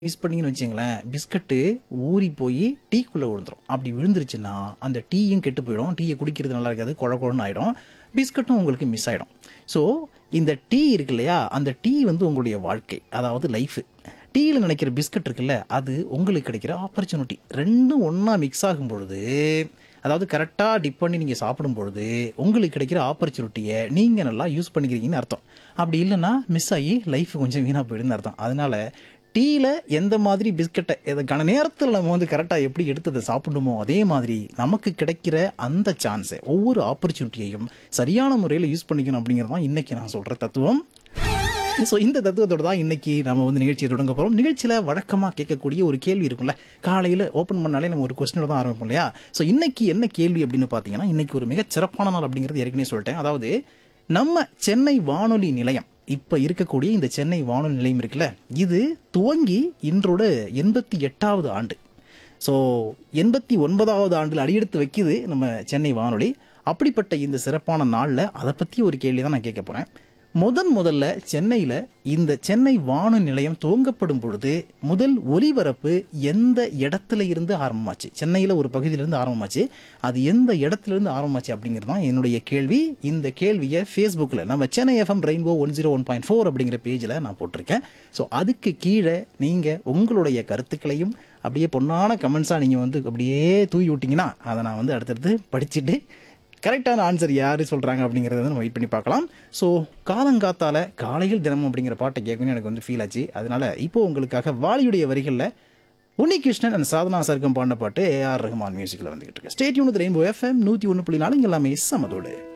miss பண்ணீங்கன்னு வச்சுங்களேன் biscuit ஊறி போய் டீக்குள்ளே விழுந்துரும் அப்படி விழுந்துருச்சுன்னா அந்த டீயும் கெட்டு போயிடும் டீயை குடிக்கிறது நல்லா இருக்காது குழ குழன்னு ஆகிடும் பிஸ்கட்டும் உங்களுக்கு மிஸ் ஆகிடும் ஸோ இந்த டீ இருக்கு இல்லையா அந்த டீ வந்து உங்களுடைய வாழ்க்கை அதாவது லைஃபு டீயில் நினைக்கிற பிஸ்கட் இருக்குல்ல அது உங்களுக்கு கிடைக்கிற ஆப்பர்ச்சுனிட்டி ரெண்டும் ஒன்றா மிக்ஸ் ஆகும் பொழுது அதாவது கரெக்டாக டிப் பண்ணி நீங்கள் சாப்பிடும் பொழுது உங்களுக்கு கிடைக்கிற ஆப்பர்ச்சுனிட்டியை நீங்கள் நல்லா யூஸ் பண்ணிக்கிறீங்கன்னு அர்த்தம் அப்படி இல்லைன்னா மிஸ் ஆகி லைஃப் கொஞ்சம் வீணாக போயிடுன்னு அர்த்தம் அதனால டீயில் எந்த மாதிரி பிஸ்கட்டை இதை கன நேரத்தில் நம்ம வந்து கரெக்டாக எப்படி எடுத்து அதை சாப்பிடணுமோ அதே மாதிரி நமக்கு கிடைக்கிற அந்த சான்ஸை ஒவ்வொரு ஆப்பர்ச்சுனிட்டியையும் சரியான முறையில் யூஸ் பண்ணிக்கணும் அப்படிங்கிறது தான் இன்றைக்கி நான் சொல்கிற தத்துவம் ஸோ இந்த தத்துவத்தோட தான் இன்னைக்கு நம்ம வந்து நிகழ்ச்சியை தொடங்க போகிறோம் நிகழ்ச்சியில் வழக்கமாக கேட்கக்கூடிய ஒரு கேள்வி இருக்கும்ல காலையில் ஓப்பன் பண்ணாலே நம்ம ஒரு கொஸ்டினோட தான் ஆரம்பிப்போம் இல்லையா ஸோ இன்னைக்கு என்ன கேள்வி அப்படின்னு பார்த்தீங்கன்னா இன்னைக்கு ஒரு மிகச் சிறப்பான நாள் அப்படிங்கிறது ஏற்கனவே சொல்லிட்டேன் அதாவது நம்ம சென்னை வானொலி நிலையம் இப்போ இருக்கக்கூடிய இந்த சென்னை வானொலி நிலையம் இருக்குல்ல இது துவங்கி இன்றோட எண்பத்தி எட்டாவது ஆண்டு ஸோ எண்பத்தி ஒன்பதாவது ஆண்டில் அடியெடுத்து வைக்குது நம்ம சென்னை வானொலி அப்படிப்பட்ட இந்த சிறப்பான நாளில் அதை பற்றி ஒரு கேள்வி தான் நான் கேட்க போகிறேன் முதன் முதல்ல சென்னையில் இந்த சென்னை வானொலி நிலையம் துவங்கப்படும் பொழுது முதல் ஒலிபரப்பு எந்த இடத்துல இருந்து ஆரம்பமாச்சு சென்னையில் ஒரு பகுதியிலிருந்து ஆரம்பமாச்சு அது எந்த இடத்துல இருந்து ஆரம்பமாச்சு அப்படிங்கிறது தான் என்னுடைய கேள்வி இந்த கேள்வியை ஃபேஸ்புக்கில் நம்ம Chennai FM Rainbow one zero one point four அப்படிங்கிற பேஜில் நான் போட்டிருக்கேன் ஸோ அதுக்கு கீழே நீங்கள் உங்களுடைய கருத்துக்களையும் அப்படியே பொன்னான கமெண்ட்ஸாக நீங்கள் வந்து அப்படியே தூவி விட்டிங்கன்னா அதை நான் வந்து அடுத்தடுத்து படிச்சுட்டு கரெக்டான ஆன்சர் யார் சொல்கிறாங்க அப்படிங்கிறத வந்து நம்ம வெயிட் பண்ணி பார்க்கலாம் ஸோ காலங்காத்தால காலையில் தினமும் அப்படிங்கிற பாட்டை கேட்கணும்னு எனக்கு வந்து ஃபீல் ஆச்சு அதனால இப்போ உங்களுக்காக வாலியுடைய வரிகளில் உன்னிகிருஷ்ணன் அண்ட் சாதனா சர்க்கம் பாடின பாட்டு ஏஆர் ரஹ்மான் மியூசிக்கில் வந்துகிட்டு இருக்கு ஸ்டேட்யூன் ரெயின்போ எஃப்எம் நூற்றி ஒன்று புள்ளி நாலு இங்க எல்லாமே சமதோடு